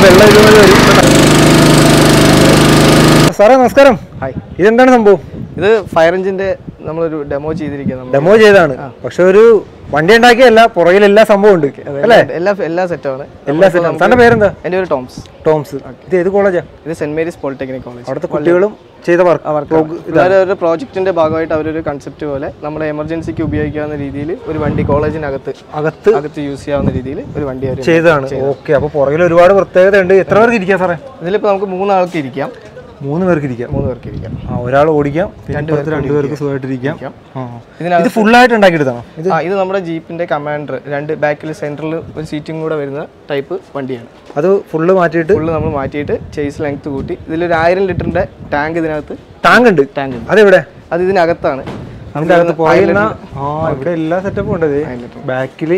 വെള്ളം ഇതുപോലെ വരും സാറേ നമസ്കാരം ഹായ് ഇതെന്താണ് സംഭവം ഇത് ഫയർ എഞ്ചിന്റെ നമ്മളൊരു ഡെമോ ചെയ്തിരിക്കുന്നത് ഡെമോ ചെയ്താണ് പക്ഷെ ഒരു വണ്ടി ഉണ്ടാക്കിയല്ല പുറകിൽ എല്ലാ സംഭവം ഉണ്ട് അല്ലേ എല്ലാ എല്ലാ സെറ്റാണ് എല്ലാ സെറ്റാണ് സാറിന്റെ പേരെന്താ എൻ്റെ ഒരു ടോംസ് ടോംസ് ഇത് ഏത് കോളേജാ ഇത് സെന്റ് മേരീസ് പോളിടെക്നിക് കോളേജ് അവിടുത്തെ കുട്ടികളും ചെയ്ത വർക്ക് ഒരു പ്രോജക്റ്റിന്റെ ഭാഗമായിട്ട് അവരൊരു കൺസെപ്റ്റ് പോലെ നമ്മുടെ എമർജൻസിക്ക് ഉപയോഗിക്കാവുന്ന രീതിയിൽ ഒരു വണ്ടി കോളേജിനകത്ത് അകത്ത് അകത്ത് യൂസ് ചെയ്യാവുന്ന രീതിയിൽ ഒരു വണ്ടി അവർ ചെയ്തതാണ് ഓക്കെ അപ്പൊ പുറകിൽ ഒരുപാട് പ്രത്യേകത ഉണ്ട് എത്ര പേർക്ക് ഇരിക്കാം സാറേ ഇതിലിപ്പോൾ നമുക്ക് മൂന്നാൾക്ക് ഇരിക്കാം മൂന്ന് പേർക്ക് ഇരിക്കാം മൂന്ന് പേർക്ക് ഇരിക്കാം ആ ഒരാൾ ഓടിക്കാം പിന്നെ ഇപ്പുറത്ത് രണ്ട് പേർക്ക് സുഖമായിട്ടിരിക്കാം ആ. ഇതിനകത്ത് ഇത് ഫുള്ളായിട്ട് ഉണ്ടാക്കിയെടുത്താണോ ഇത് ആ ഇത് നമ്മുടെ ജീപ്പിന്റെ കമാൻഡർ രണ്ട് ബാക്കിൽ സെന്ററിൽ ഒരു സീറ്റും കൂടെ വരുന്ന ടൈപ്പ് വണ്ടിയാണ് അത് ഫുള്ള് മാറ്റിയിട്ട് ഫുള്ള് നമ്മൾ മാറ്റിയിട്ട് ചേസ് ലെങ്ത് കൂട്ടി ഇതിലൊരു ആയിരം ലിറ്ററിന്റെ ടാങ്ക് ഇതിനകത്ത് ടാങ്ക് ഉണ്ട് ടാങ്ക് ഉണ്ട് അതെവിടെ അത് ഇതിനകത്താണ് അതിന്റെ അകത്ത് പുറകിൽ ആ ഇവിടെ എല്ലാ സെറ്റപ്പും ഉണ്ട് ബാക്കില്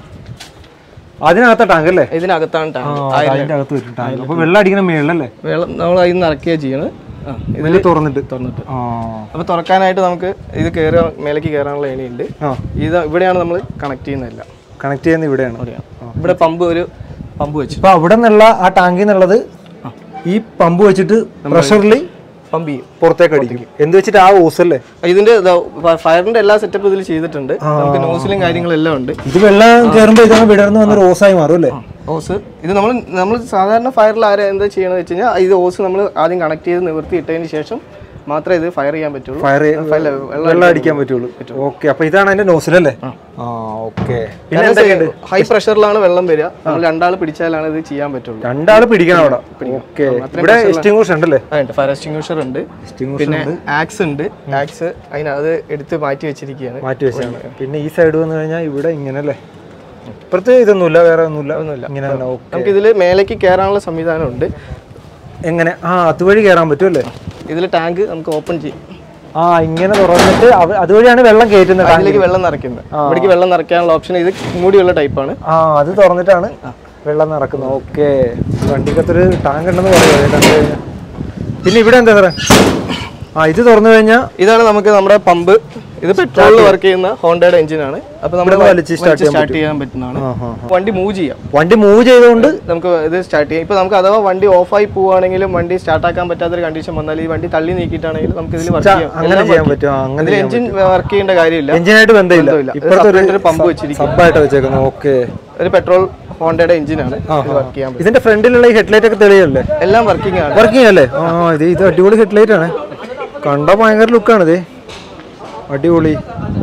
അതിനകത്ത ടാങ്ക് അല്ലേ ഇതിനകത്താണ് ടാങ്ക് ആ, അതിന്റെ അകത്ത് വരും ടാങ്ക് അപ്പൊ വെള്ളം അടിക്കുന്ന മേളിലല്ലേ വെള്ളം നമ്മൾ അതിൽ നിന്ന് ഇറക്കുക ചെയ്യണം ആ, ഇത് ഇതിൽ തുറന്നിട്ട് തുറന്നിട്ട് ആ അപ്പോൾ തുറക്കാനായിട്ട് നമുക്ക് ഇത് കയറി മേലേക്ക് കയറാനുള്ള ഏണിയുണ്ട് ആ ഇത് ഇവിടെയാണ് നമ്മൾ കണക്ട് ചെയ്യുന്നതല്ല കണക്ട് ചെയ്യുന്ന ഇവിടെയാണ് ഇവിടെയാണ് ഇവിടെ പമ്പ് ഒരു പമ്പ് വെച്ച് അപ്പൊ അവിടെ നിന്നുള്ള ആ ടാങ്കിൽ നിന്നുള്ളത് ഈ പമ്പ് വെച്ചിട്ട് പ്രഷറിൽ പമ്പ് ചെയ്യും പുറത്തേക്ക് അടിക്കും എന്ത് വെച്ചിട്ട് ആ ഓസ് അല്ലേ ഇതിന്റെ ഫയറിന്റെ എല്ലാ സെറ്റപ്പ് ഇതിൽ ചെയ്തിട്ടുണ്ട് നമുക്ക് നോസിലും കാര്യങ്ങളെല്ലാം ഉണ്ട് ഇത് വെള്ളം കയറുമ്പോ ഇതാണ് വിടർന്ന് വന്ന ഓസായി മാറും അല്ലേ ഓസ് ഇത് നമ്മൾ നമ്മൾ സാധാരണ ഫയറിൽ ആരെ എന്താ ചെയ്യണമെന്ന് വെച്ച് കഴിഞ്ഞാൽ ഇത് ഓസ് നമ്മൾ ആദ്യം കണക്ട് ചെയ്ത് നിവർത്തി ഇട്ടതിന് ശേഷം മാത്രമേ ഇത് ഫയർ ചെയ്യാൻ പറ്റുള്ളൂ ഫയർ ഫയൽ വെള്ളം അടിക്കാൻ പറ്റുള്ളൂ ഓക്കെ അപ്പൊ ഇതാണ് അതിന്റെ നോസിലല്ലേ ആ ഓക്കെ പിന്നെ എന്തൊക്കെയുണ്ട് ഹൈ പ്രഷറിലാണ് വെള്ളം വരിക നമ്മൾ രണ്ടാൾ പിടിച്ചാലാണ് ഇത് ചെയ്യാൻ പറ്റുള്ളൂ രണ്ടാള് പിടിക്കണം അവിടെ ഓക്കെ ഇവിടെ എസ്റ്റിംഗൂഷ് ഉണ്ടല്ലേ അതുണ്ട് ഫയർ എക്സ്റ്റിംഗ്വിഷർ ഉണ്ട് എസ്റ്റിംഗൂഷ് പിന്നെ ആക്സ് ഉണ്ട് ആക്സ് അതിനത് എടുത്ത് മാറ്റി വെച്ചിരിക്കുകയാണ് മാറ്റി വെച്ചാണ് പിന്നെ ഈ സൈഡ് വന്നു കഴിഞ്ഞാൽ ഇവിടെ ഇങ്ങനെ അല്ലേ ഇപ്പുറത്ത് ഇതൊന്നുമില്ല വേറെ ഒന്നുമില്ല ഒന്നുമില്ല ഇങ്ങനെ തന്നെ ഓക്കെ നമുക്ക് ഇതിൽ മേലേക്ക് കയറാനുള്ള സംവിധാനം ഉണ്ട് എങ്ങനെ ആ അതുവഴി കയറാൻ പറ്റും അല്ലേ ഇതിൽ ടാങ്ക് നമുക്ക് ഓപ്പൺ ചെയ്യും ആ ഇങ്ങനെ തുറന്നിട്ട് അവ- അതുവഴിയാണ് വെള്ളം കയറ്റുന്നത് അതിലേക്ക് വെള്ളം നിറയ്ക്കുന്നത് ഇവിടേക്ക് വെള്ളം നിറയ്ക്കാനുള്ള ഓപ്ഷൻ ഇത് മൂടിയുള്ള ടൈപ്പാണ് ആ അത് തുറന്നിട്ടാണ് വെള്ളം നിറക്കുന്നത് ഓക്കെ വണ്ടിക്കത്തൊരു ടാങ്ക് ഉണ്ടെന്ന് പറയാം പിന്നെ ഇവിടെ എന്താ സാറേ ആ ഇത് തുറന്നു കഴിഞ്ഞാൽ ഇതാണ് നമുക്ക് നമ്മുടെ പമ്പ് ഇത് പെട്രോളിൽ വർക്ക് ചെയ്യുന്ന ഹോണ്ടയുടെ എഞ്ചിനാണ് അപ്പൊ നമ്മൾ ഇവിടുന്ന് വലിച്ച് start ചെയ്യാൻ സ്റ്റാർട്ട് ചെയ്യാൻ പറ്റുന്നതാണ് ആ ആ വണ്ടി മൂവ് ചെയ്യാം വണ്ടി മൂവ് ചെയ്തുകൊണ്ട് നമുക്ക് ഇത് സ്റ്റാർട്ട് ചെയ്യാം ഇപ്പൊ നമുക്ക് അഥവാ വണ്ടി ഓഫായി പോവുകയാണെങ്കിലും വണ്ടി സ്റ്റാർട്ട് ആക്കാൻ പറ്റാത്തൊരു കണ്ടീഷൻ വന്നാൽ ഈ വണ്ടി തള്ളി നീക്കിയിട്ടാണെങ്കിലും നമുക്ക് ഇതിൽ വർക്ക് ചെയ്യാം അങ്ങനെ ചെയ്യാൻ പറ്റും ആ, അങ്ങനെ ഇതിൽ എഞ്ചിൻ വർക്ക് ചെയ്യേണ്ട കാര്യമില്ല എഞ്ചിനായിട്ട് ബന്ധമില്ല ബന്ധമില്ല. ഇത് ഇപ്പുറത്തെ separate ഒരു പമ്പ് വെച്ചിരിക്കും സബ്ബായിട്ട് വെച്ചേക്കുന്നത് ഓക്കെ ഒരു പെട്രോൾ ഹോണ്ടയുടെ എഞ്ചിനാണ് വർക്ക് ചെയ്യാൻ പറ്റും ഇതിന്റെ ഫ്രണ്ടിലുള്ള ഈ ഹെഡ്ലൈറ്റ് ഒക്കെ തെളിയല്ലേ എല്ലാം വർക്കിംഗ് ആണ് വർക്കിംഗ് അല്ലേ ആ ഇത് ഇത് അടിപൊളി ഹെഡ്ലൈറ്റ് ആണ് കണ്ട ഭയങ്കര ലുക്കാണ് ഇത് അടിപൊളി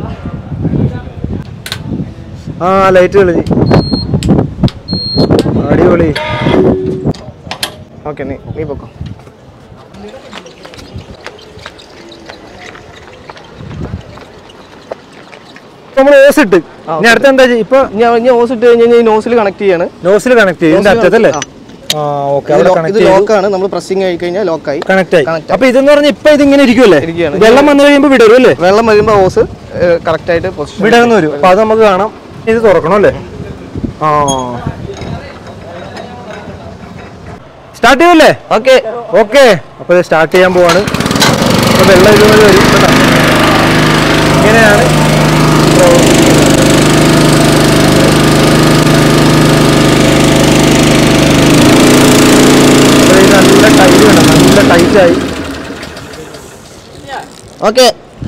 ആ ലൈറ്റ് കളി അടിപൊളി ഓക്കെ നീ നീ പൊക്കോ നമ്മൾ ഓസ് ഇട്ട് ഇനി അടുത്ത എന്താ ചെയ്യ- ഇപ്പൊ ഞാൻ ഞാൻ ഓസ് ഇട്ട് കഴിഞ്ഞ് കഴിഞ്ഞാൽ ഈ നോസിൽ കണക്ട് ചെയ്യാണ് നോസിൽ കണക്ട് ചെയ്യും ഇതിന്റെ അറ്റത്തല്ലേ ആ ഓക്കെ അവിടെ ഇത് കണക്ട് ലോക്കാണ് നമ്മൾ പ്രസ്സിങ് ആയി കഴിഞ്ഞാൽ ലോക്കായി കണക്ട് ആയി അപ്പൊ ഇതെന്ന് പറഞ്ഞാൽ ഇപ്പൊ ഇതിങ്ങനെ ഇരിക്കുമല്ലേ ഇരിക്കുകയാണ്. വെള്ളം വന്നു കഴിയുമ്പോൾ വിടരും അല്ലേ വെള്ളം വരുമ്പോൾ ഓസ് കറക്റ്റ് ആയിട്ട് പൊസിഷൻ വിടർന്ന് വരും അപ്പൊ അത് നമുക്ക് കാണാം ഇത് തുറക്കണം അല്ലേ ആ സ്റ്റാർട്ട് ചെയ്യല്ലേ ഓക്കെ ഓക്കെ അപ്പൊ ഇത് സ്റ്റാർട്ട് ചെയ്യാൻ പോവാണ് അപ്പൊ വെള്ളം ഇതുപോലെ വരും കേട്ടോ ഇങ്ങനെയാണ് അപ്പൊ ഇത് നല്ല ടൈറ്റ് വേണം നല്ല ടൈറ്റ് ആയി ഓക്കെ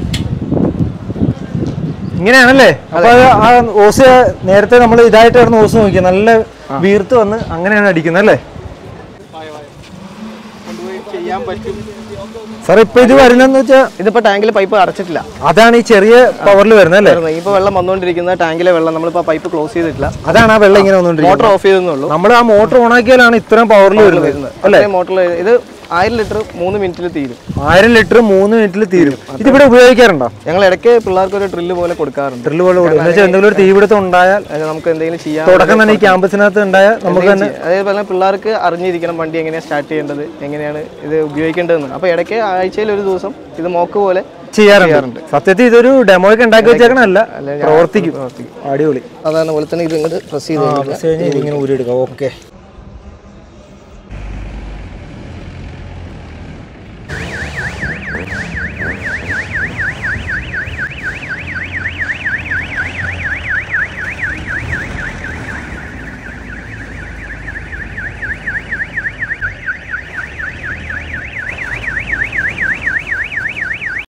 ഇങ്ങനെയാണല്ലേ അപ്പൊ അത് ആ ഓസ് നേരത്തെ നമ്മൾ ഇതായിട്ടായിരുന്നു ഓസ് നോക്കിയത് നല്ല വീർത്ത് വന്ന് അങ്ങനെയാണ് അടിക്കുന്നത് അല്ലേ ചെയ്യാൻ പറ്റും സാർ ഇപ്പൊ ഇത് വരുന്നതെന്ന് വെച്ചാൽ ഇതിപ്പോ ടാങ്കിൽ പൈപ്പ് അടച്ചിട്ടില്ല അതാണ് ഈ ചെറിയ പവറിൽ വരുന്നത് അല്ലേ ഇപ്പൊ വെള്ളം വന്നുകൊണ്ടിരിക്കുന്ന ടാങ്കിലെ വെള്ളം നമ്മളിപ്പോ പൈപ്പ് ക്ലോസ് ചെയ്തിട്ടില്ല അതാണ് ആ വെള്ളം ഇങ്ങനെ വന്നുകൊണ്ടിരിക്കുന്നത് മോട്ടർ ഓഫ് ചെയ്തെന്നേ ഉള്ളൂ നമ്മൾ ആ മോട്ടർ ഓൺ ആക്കിയാലാണ് ഇത്രയും പവറിൽ വരുന്നത് അല്ലേ മോട്ടറിൽ ഇത് ആയിരം ലിറ്റർ മൂന്ന് മിനിറ്റിൽ തീരും ആയിരം ലിറ്റർ മൂന്ന് മിനിറ്റിൽ തീരും ഇതിവിടെ ഉപയോഗിക്കാറുണ്ടോ ഞങ്ങൾ ഇടയ്ക്ക് പിള്ളേർക്ക് ഒരു ഡ്രില്ല് പോലെ കൊടുക്കാറുണ്ട് ഡ്രില്ല് പോലെ കൊടുക്കും. എന്ന് വെച്ചാൽ എന്തെങ്കിലും ഒരു തീപിടുത്തം ഉണ്ടായാൽ അത് നമുക്ക് എന്തെങ്കിലും ചെയ്യാൻ തുടക്കം തന്നെ ഈ ക്യാമ്പസിനകത്ത് ഉണ്ടായാൽ നമുക്ക് തന്നെ അതേപോലെ പിള്ളേർക്ക് അറിഞ്ഞിരിക്കണം വണ്ടി എങ്ങനെയാണ് സ്റ്റാർട്ട് ചെയ്യേണ്ടത് എങ്ങനെയാണ് ഇത് ഉപയോഗിക്കേണ്ടതെന്ന് അപ്പോൾ ഇടയ്ക്ക് ആഴ്ചയിൽ ഒരു ദിവസം ഇത് മോക്ക് പോലെ ചെയ്യാറുണ്ട് സത്യത്തിൽ ഇതൊരു ഡെമോയ്ക്ക് ഉണ്ടാക്കി വെച്ചേക്കണല്ല പ്രവർത്തിക്കും അടിപൊളി അതാണ് പോലെ തന്നെ ഇത് ഇങ്ങോട്ട് പ്രസ് ചെയ്ത് ആ, പ്രസ് കഴിഞ്ഞാൽ ഇതിങ്ങനെ ഊരിയെടുക്കാം ഓക്കെ